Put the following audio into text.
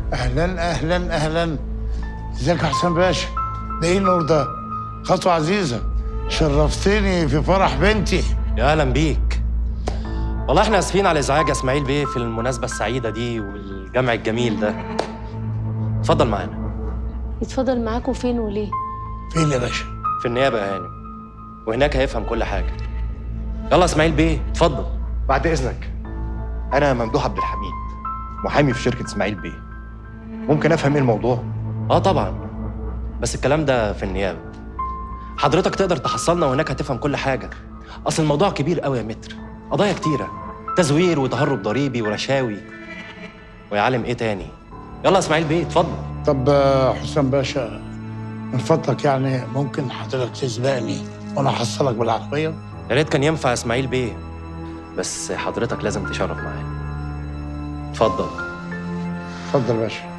اهلا اهلا اهلا ازيك يا حسن باشا ده ايه النور ده خطوه عزيزه شرفتني في فرح بنتي يا اهلا بيك والله احنا اسفين على ازعاج يا اسماعيل بيه في المناسبه السعيده دي والجمع الجميل ده اتفضل معانا يتفضل معاكم فين وليه فين يا باشا في النيابه يا هانم وهناك هيفهم كل حاجه يلا يا اسماعيل بيه اتفضل بعد اذنك انا ممدوح عبد الحميد محامي في شركه اسماعيل بيه ممكن افهم ايه الموضوع اه طبعا بس الكلام ده في النيابه حضرتك تقدر تحصلنا وهناك هتفهم كل حاجه اصل الموضوع كبير قوي يا متر قضايا كتيره تزوير وتهرب ضريبي ورشاوي ويا عالم ايه تاني يلا يا اسماعيل بيه اتفضل طب آه، حسن باشا من فضلك يعني ممكن حضرتك تسبقني وانا احصلك بالعربيه يا ريت كان ينفع يا اسماعيل بيه بس حضرتك لازم تشرف معايا اتفضل اتفضل يا باشا